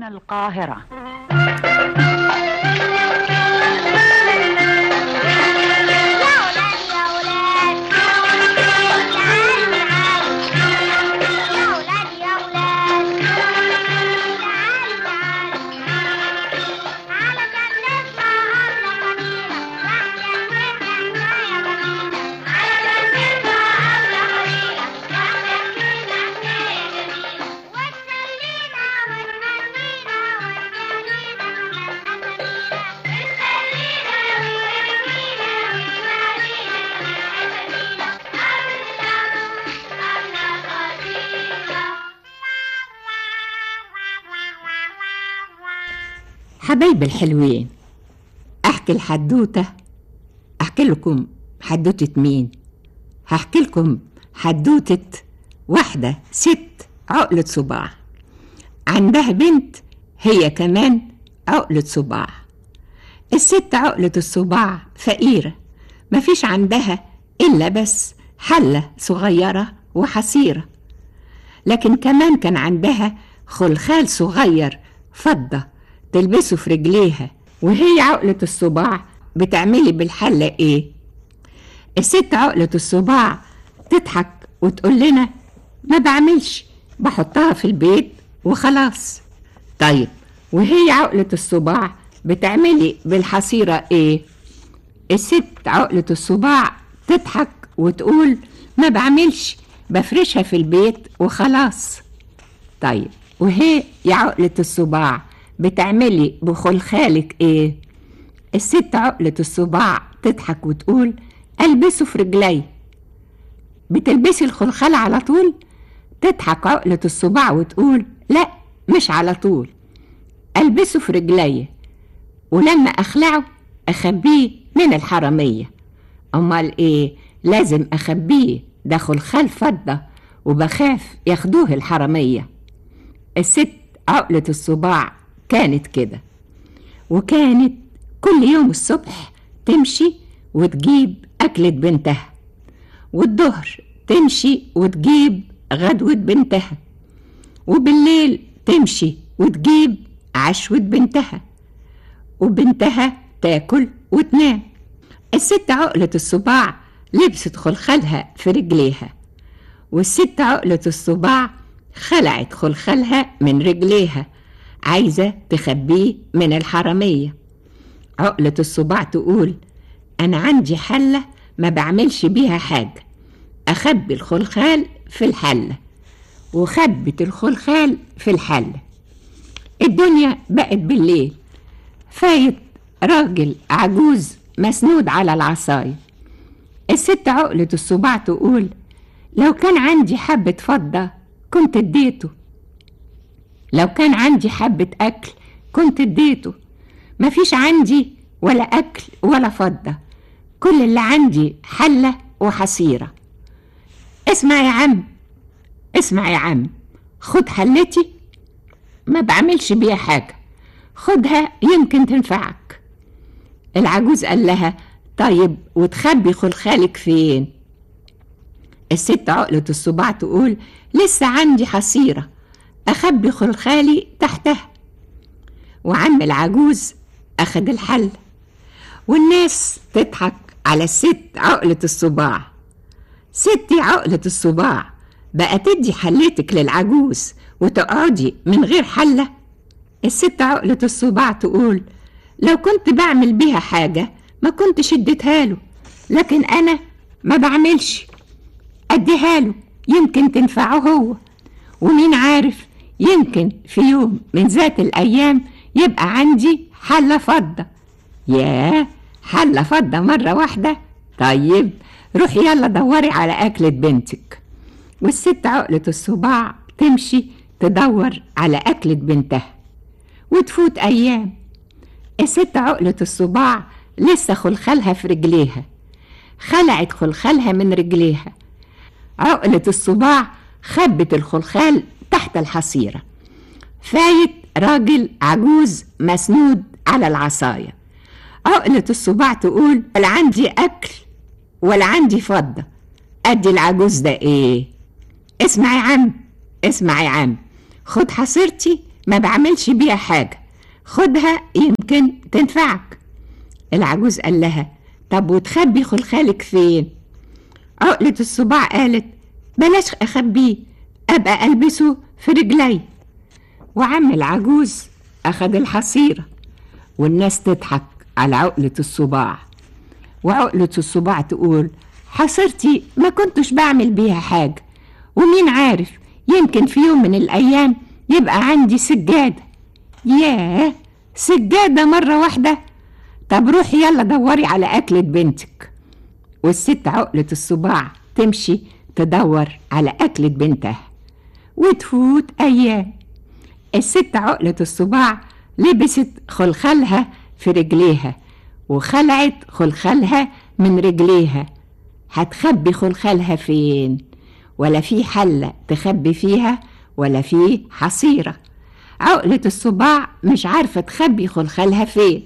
القاهرة حبايبي الحلوين احكي الحدوته احكي لكم حدوته مين هحكي لكم حدوته واحده ست عقله صباع عندها بنت هي كمان عقله صباع الست عقله الصباع فقيره مفيش عندها الا بس حله صغيره وحصيره لكن كمان كان عندها خلخال صغير فضه تلبسه في رجليها وهي عقلة الصباع بتعملي بالحلة ايه الست عقلة الصباع تضحك وتقول لنا ما بعملش بحطها في البيت وخلاص طيب وهي عقلة الصباع بتعملي بالحصيرة ايه الست عقلة الصباع تضحك وتقول ما بعملش بفرشها في البيت وخلاص طيب وهي يا عقلة الصباع بتعملي بخلخالك ايه الست عقلة الصباع تضحك وتقول البسه في رجلي بتلبسي الخلخال على طول تضحك عقلة الصباع وتقول لا مش على طول البسه في رجلي ولما اخلعه اخبيه من الحرامية امال ايه لازم اخبيه ده خلخال فضة وبخاف ياخدوه الحرامية الست عقلة الصباع كانت كده وكانت كل يوم الصبح تمشي وتجيب أكلة بنتها والظهر تمشي وتجيب غدوة بنتها وبالليل تمشي وتجيب عشوة بنتها وبنتها تاكل وتنام الست عقلة الصباع لبست خلخلها في رجليها والست عقلة الصباع خلعت خلخلها من رجليها عايزة تخبيه من الحرامية عقلة الصباع تقول أنا عندي حلة ما بعملش بيها حاجة أخبي الخلخال في الحلة وخبت الخلخال في الحلة الدنيا بقت بالليل فايت راجل عجوز مسنود على العصاية الست عقلة الصباع تقول لو كان عندي حبة فضة كنت اديته لو كان عندي حبة أكل كنت اديته مفيش عندي ولا أكل ولا فضة كل اللي عندي حلة وحصيرة اسمع يا عم اسمع يا عم خد حلتي ما بعملش بيها حاجة خدها يمكن تنفعك العجوز قال لها طيب وتخبي خلخالك فين الست عقلة الصباع تقول لسه عندي حصيرة أخبي خلخالي تحتها وعم العجوز أخد الحل والناس تضحك على الست عقلة الصباع ستي عقلة الصباع بقى تدي حلتك للعجوز وتقعدي من غير حلة الست عقلة الصباع تقول لو كنت بعمل بيها حاجة ما كنتش اديتها له لكن أنا ما بعملش أديها له يمكن تنفعه هو ومين عارف يمكن في يوم من ذات الأيام يبقى عندي حلة فضة ياه حلة فضة مرة واحدة طيب روحي يلا دوري على أكلة بنتك والست عقلة الصباع تمشي تدور على أكلة بنتها وتفوت أيام الست عقلة الصباع لسه خلخالها في رجليها خلعت خلخالها من رجليها عقلة الصباع خبت الخلخال تحت الحصيرة فايت راجل عجوز مسنود على العصاية عقلة الصباع تقول ولا عندي أكل ولا عندي فضة أدي العجوز ده إيه اسمع يا عم اسمع يا عم خد حصيرتي ما بعملش بيها حاجة خدها يمكن تنفعك العجوز قال لها طب وتخبي خلخالك فين عقلة الصباع قالت بلاش أخبيه أبقى ألبسه في رجلي وعم العجوز أخد الحصيرة والناس تضحك على عقلة الصباع وعقلة الصباع تقول حصيرتي ما كنتش بعمل بيها حاجة ومين عارف يمكن في يوم من الأيام يبقى عندي سجادة ياه سجادة مرة واحدة طب روحي يلا دوري على أكلة بنتك والست عقلة الصباع تمشي تدور على أكلة بنتها وتفوت أيام الست عقلة الصباع لبست خلخلها في رجليها وخلعت خلخلها من رجليها هتخبي خلخلها فين ولا في حلة تخبي فيها ولا في حصيرة عقلة الصباع مش عارفة تخبي خلخلها فين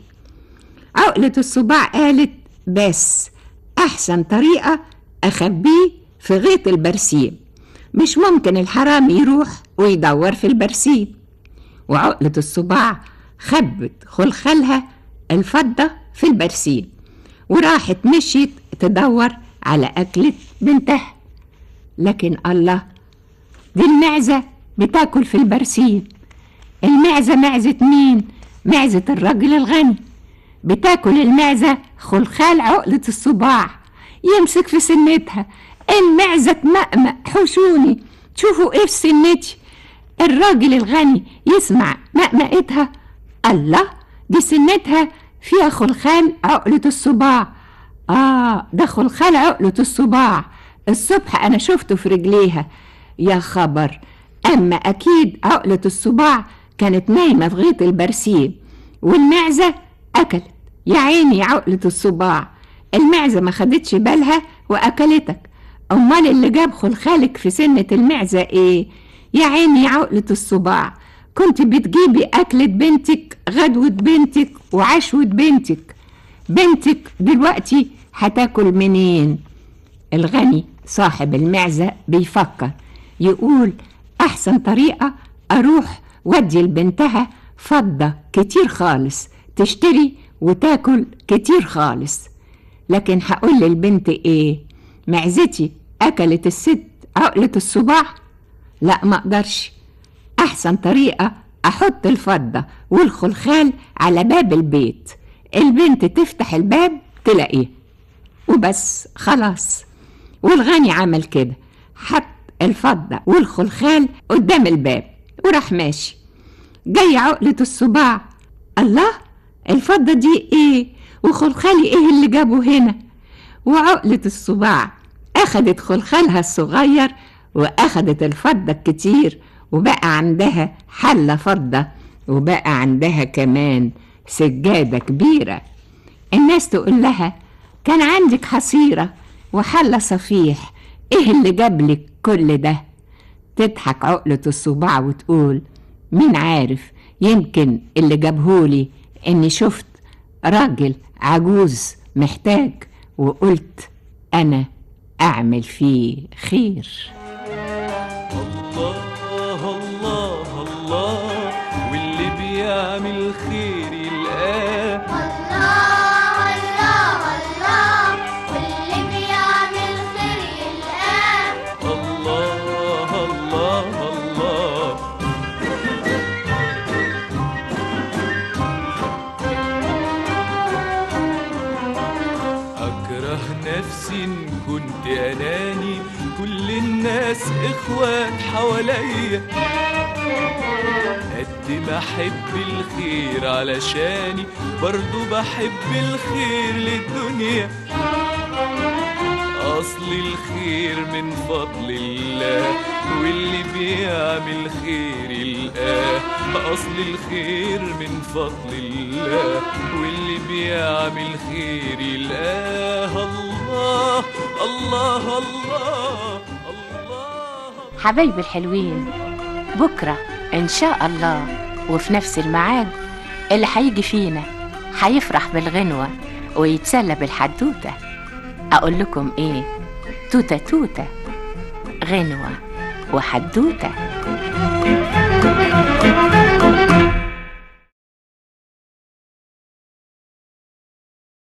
عقلة الصباع قالت بس أحسن طريقة أخبيه في غيط البرسيم مش ممكن الحرام يروح ويدور في البرسيم وعقلة الصباع خبت خلخلها الفضة في البرسيم وراحت مشيت تدور على أكلة بنتها لكن الله دي المعزة بتاكل في البرسيم المعزة معزة مين؟ معزة الراجل الغني بتاكل المعزة خلخال عقلة الصباع يمسك في سنتها المعزة تمأمأ حشوني شوفوا ايه في سنتي الراجل الغني يسمع مأمأتها الله دي سنتها فيها خلخال عقلة الصباع آه ده خلخال عقلة الصباع الصبح أنا شفته في رجليها يا خبر أما أكيد عقلة الصباع كانت نايمة في غيط البرسيم والمعزة أكلت يا عيني عقلة الصباع المعزة ما خدتش بالها وأكلتك أمال اللي جاب خلخالك في سنة المعزة إيه يا عيني عقلة الصباع كنت بتجيبي أكلة بنتك غدوة بنتك وعشوة بنتك بنتك دلوقتي هتاكل منين الغني صاحب المعزة بيفكر يقول أحسن طريقة أروح ودي لبنتها فضة كتير خالص تشتري وتاكل كتير خالص لكن هقول للبنت ايه معزتي اكلت الست عقلة الصباع لا ما اقدرش احسن طريقة احط الفضة والخلخال على باب البيت البنت تفتح الباب تلاقيه وبس خلاص والغني عمل كده حط الفضة والخلخال قدام الباب وراح ماشي جاي عقلة الصباع الله الفضة دي ايه وخلخالي ايه اللي جابه هنا وعقلة الصباع اخدت خلخالها الصغير واخدت الفضة الكتير وبقى عندها حلة فضة وبقى عندها كمان سجادة كبيرة الناس تقول لها كان عندك حصيرة وحلة صفيح ايه اللي جابلك كل ده تضحك عقلة الصباع وتقول مين عارف يمكن اللي جابهولي اني شفت راجل عجوز محتاج وقلت انا اعمل فيه خير الله الله الله واللي بيعمل خير يلقاه الله الله الله واللي بيعمل خير يلقاه الله الله الله أكره نفسي إن كنت أناني كل الناس إخوات حواليا قد ما أحب الخير علشاني برضو بحب الخير للدنيا أصل الخير من فضل الله واللي بيعمل خير يلقاه أصل الخير من فضل الله واللي بيعمل خير يلقاه الله الله الله الله حبايبي الحلوين بكرة إن شاء الله وفي نفس الميعاد اللي هيجي فينا هيفرح بالغنوة ويتسلى بالحدوتة أقول لكم إيه توتة توتة غنوة وحدوتة